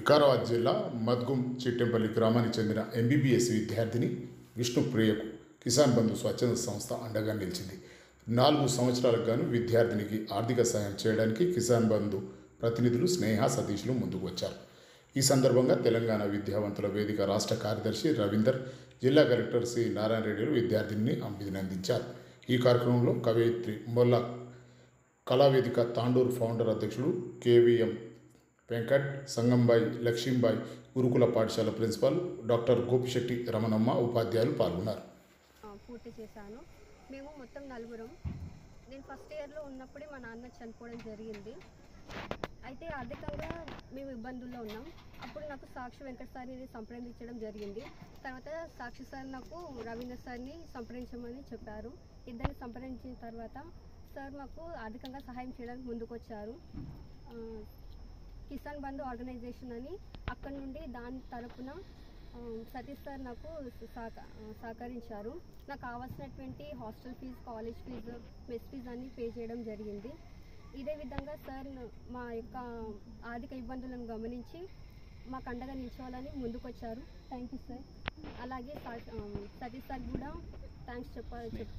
వికారాబాద్ జిల్లా మద్గుం చిట్టెంపల్లి గ్రామానికి చెందిన ఎంబీబీఎస్ విద్యార్థిని విష్ణుప్రియకు కిసాన్ బంధు స్వచ్ఛంద సంస్థ అండగా నిలిచింది నాలుగు సంవత్సరాలకు గాను విద్యార్థినికి ఆర్థిక సాయం చేయడానికి కిసాన్ బంధు ప్రతినిధులు స్నేహ సతీష్లు ముందుకు వచ్చారు ఈ సందర్భంగా తెలంగాణ విద్యావంతుల వేదిక రాష్ట్ర కార్యదర్శి రవీందర్ జిల్లా కలెక్టర్ సి నారాయణ రెడ్డిలు విద్యార్థిని అభినందించారు ఈ కార్యక్రమంలో కవయిత్రి మొల్లా కళావేదిక తాండూరు ఫౌండర్ అధ్యక్షుడు కేవీఎం వెంకట్ సంగంబాయి లక్ష్మీబాయి గురుకుల పాఠశాల ప్రిన్సిపాల్ డాక్టర్ గోపిశెట్టి రమణమ్మ ఉపాధ్యాయులు పాల్గొన్నారు ఆ, పూర్తి చేశాను మేము మొత్తం నలుగురం నేను ఫస్ట్ ఇయర్లో ఉన్నప్పుడే మా నాన్న చనిపోవడం జరిగింది అయితే ఆర్థికంగా మేము ఇబ్బందుల్లో ఉన్నాం అప్పుడు నాకు సాక్షి వెంకట సార్ని సంప్రదించడం జరిగింది తర్వాత సాక్షి సార్ నాకు రవీంద్ర సార్ని సంప్రదించమని చెప్పారు ఇద్దరిని సంప్రదించిన తర్వాత సార్ మాకు ఆర్థికంగా సహాయం చేయడానికి ముందుకొచ్చారు ఆ, కిసాన్ బంధు ఆర్గనైజేషన్ అని అక్కడ నుండి దాని తరపున ఆ, సతీష్ సార్ నాకు సహక సహకరించారు నాకు కావాల్సినటువంటి hostel fee college fee mess fee అన్ని పే చేయడం జరిగింది ఇదే విధంగా సార్ ను- మా యొక్క ఆర్థిక ఇబ్బందులను గమనించి మాకు అండగా నిల్చోవాలని ముందుకొచ్చారు థ్యాంక్ యూ సార్ అలాగే సా- ఆ, సతీష్ సార్ కూడా థ్యాంక్స్ చెప్పాలి చెప్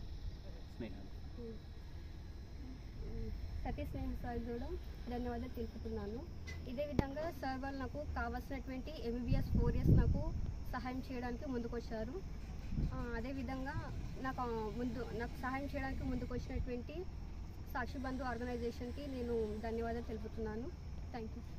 సతీష్ నేను సార్ కూడా ధన్యవాదాలు తెలుపుతున్నాను ఇదే విధంగా సార్ వాళ్ళు నాకు కావాల్సినటువంటి ఎంబీబీఎస్ ఫోర్ ఇయర్స్ నాకు సహాయం చేయడానికి ముందుకొచ్చారు ఆ, అదేవిధంగా నాకు ఆ, ముందు నాకు సహాయం చేయడానికి ముందుకు వచ్చినటువంటి సాక్షి బంధు ఆర్గనైజేషన్కి నేను ధన్యవాదాలు తెలుపుతున్నాను థ్యాంక్ యూ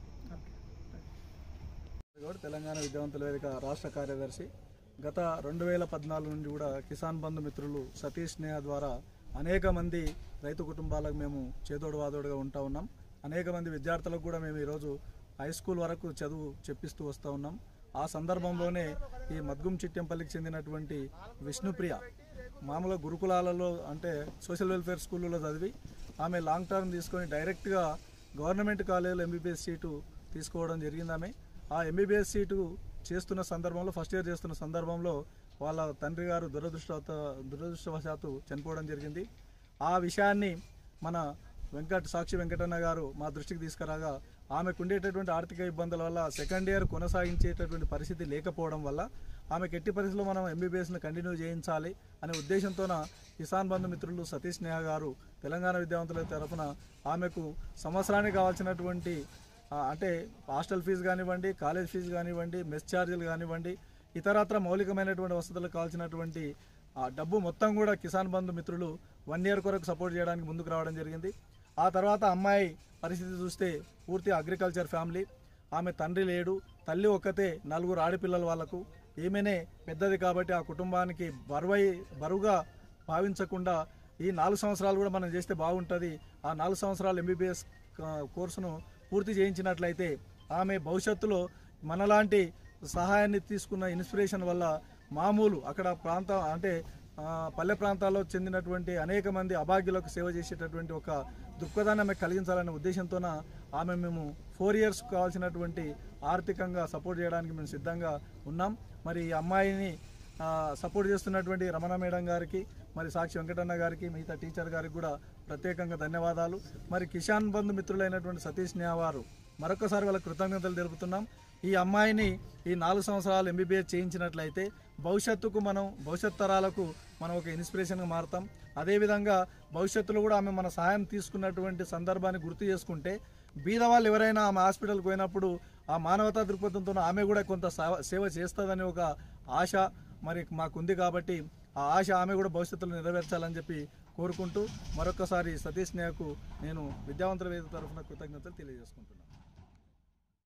గౌడ్ తెలంగాణ విద్యావంతుల వేదిక రాష్ట్ర కార్యదర్శి గత రెండు వేల పద్నాలుగు నుండి కూడా కిసాన్ బంధు మిత్రులు సతీష్ స్నేహ ద్వారా అనేక మంది రైతు కుటుంబాలకు మేము చేదోడు వాదోడుగా ఉంటా ఉన్నాం అనేక మంది విద్యార్థులకు కూడా మేము ఈరోజు హై స్కూల్ వరకు చదువు చెప్పిస్తూ వస్తూ ఉన్నాం ఆ సందర్భంలోనే ఈ మద్గుం చిట్టెంపల్లికి చెందినటువంటి విష్ణుప్రియ మామూలుగా గురుకులాలలో అంటే సోషల్ వెల్ఫేర్ స్కూళ్ళలో చదివి ఆమె లాంగ్ టర్మ్ తీసుకొని డైరెక్ట్గా గవర్నమెంట్ కాలేజీలో ఎంబీబీఎస్ సీటు తీసుకోవడం జరిగింది ఆమె ఆ ఎంబీబీఎస్ సీటు చేస్తున్న సందర్భంలో ఫస్ట్ ఇయర్ చేస్తున్న సందర్భంలో వాళ్ళ తండ్రి గారు దురదృష్ట దురదృష్టవశాత్తు చనిపోవడం జరిగింది ఆ విషయాన్ని మన వెంకట్ సాక్షి వెంకటన్న గారు మా దృష్టికి తీసుకురాగా ఆమెకు ఉండేటటువంటి ఆర్థిక ఇబ్బందుల వల్ల సెకండ్ ఇయర్ కొనసాగించేటటువంటి పరిస్థితి లేకపోవడం వల్ల ఆమెకు ఎట్టి పరిస్థితుల్లో మనం ఎంబీబీఎస్ని కంటిన్యూ చేయించాలి అనే ఉద్దేశంతోన కిసాన్ బంధు మిత్రులు సతీష్ నేహ గారు తెలంగాణ విద్యావంతుల తరఫున ఆమెకు సంవత్సరానికి కావాల్సినటువంటి ఆ, అంటే హాస్టల్ ఫీజు కానివ్వండి కాలేజ్ ఫీజు కానివ్వండి మెస్ ఛార్జీలు కానివ్వండి ఇతరత్ర మౌలికమైనటువంటి వసతులకు కావాల్సినటువంటి ఆ డబ్బు మొత్తం కూడా కిసాన్ బంధు మిత్రులు వన్ ఇయర్ కొరకు సపోర్ట్ చేయడానికి ముందుకు రావడం జరిగింది ఆ తర్వాత అమ్మాయి పరిస్థితి చూస్తే పూర్తి అగ్రికల్చర్ ఫ్యామిలీ ఆమె తండ్రి లేడు తల్లి ఒక్కతే నలుగురు ఆడపిల్లల వాళ్ళకు ఈమెనే పెద్దది కాబట్టి ఆ కుటుంబానికి బరువై బరువుగా భావించకుండా ఈ నాలుగు సంవత్సరాలు కూడా మనం చేస్తే బాగుంటుంది ఆ నాలుగు సంవత్సరాలు ఎంబీబీఎస్ కోర్సును పూర్తి చేయించినట్లయితే ఆమె భవిష్యత్తులో మనలాంటి సహాయాన్ని తీసుకున్న ఇన్స్పిరేషన్ వల్ల మామూలు అక్కడ ప్రాంతం అంటే ఆ, పల్లె ప్రాంతాల్లో చెందినటువంటి అనేక మంది అభాగ్యులకు సేవ చేసేటటువంటి ఒక దృక్పథాన్ని ఆమె కలిగించాలనే ఉద్దేశంతోన ఆమె మేము ఫోర్ ఇయర్స్ కావాల్సినటువంటి ఆర్థికంగా సపోర్ట్ చేయడానికి మేము సిద్ధంగా ఉన్నాం మరి ఈ అమ్మాయిని ఆ, సపోర్ట్ చేస్తున్నటువంటి రమణ మేడం గారికి మరి సాక్షి వెంకటన్న గారికి మిగతా టీచర్ గారికి కూడా ప్రత్యేకంగా ధన్యవాదాలు మరి కిషాన్ బంధు మిత్రులైనటువంటి సతీష్ న్యా వారు మరొకసారి వాళ్ళ కృతజ్ఞతలు తెలుపుతున్నాం ఈ అమ్మాయిని ఈ నాలుగు సంవత్సరాలు ఎంబీబీఎస్ చేయించినట్లయితే భవిష్యత్తుకు మనం భవిష్యత్ తరాలకు మనం ఒక ఇన్స్పిరేషన్గా మారుతాం అదేవిధంగా భవిష్యత్తులో కూడా ఆమె మన సహాయం తీసుకున్నటువంటి సందర్భాన్ని గుర్తు చేసుకుంటే బీద వాళ్ళు ఎవరైనా ఆమె హాస్పిటల్కి పోయినప్పుడు ఆ మానవతా దృక్పథంతో ఆమె కూడా కొంత సేవ- సేవ చేస్తుందని ఒక ఆశ మరి మాకుంది కాబట్టి ఆ ఆశ ఆమె కూడా భవిష్యత్తులో నెరవేర్చాలని చెప్పి కోరుకుంటూ మరొకసారి సతీష్ నేకు నేను విద్యావంతుల వేదిక తరఫున కృతజ్ఞతలు తెలియజేసుకుంటున్నాను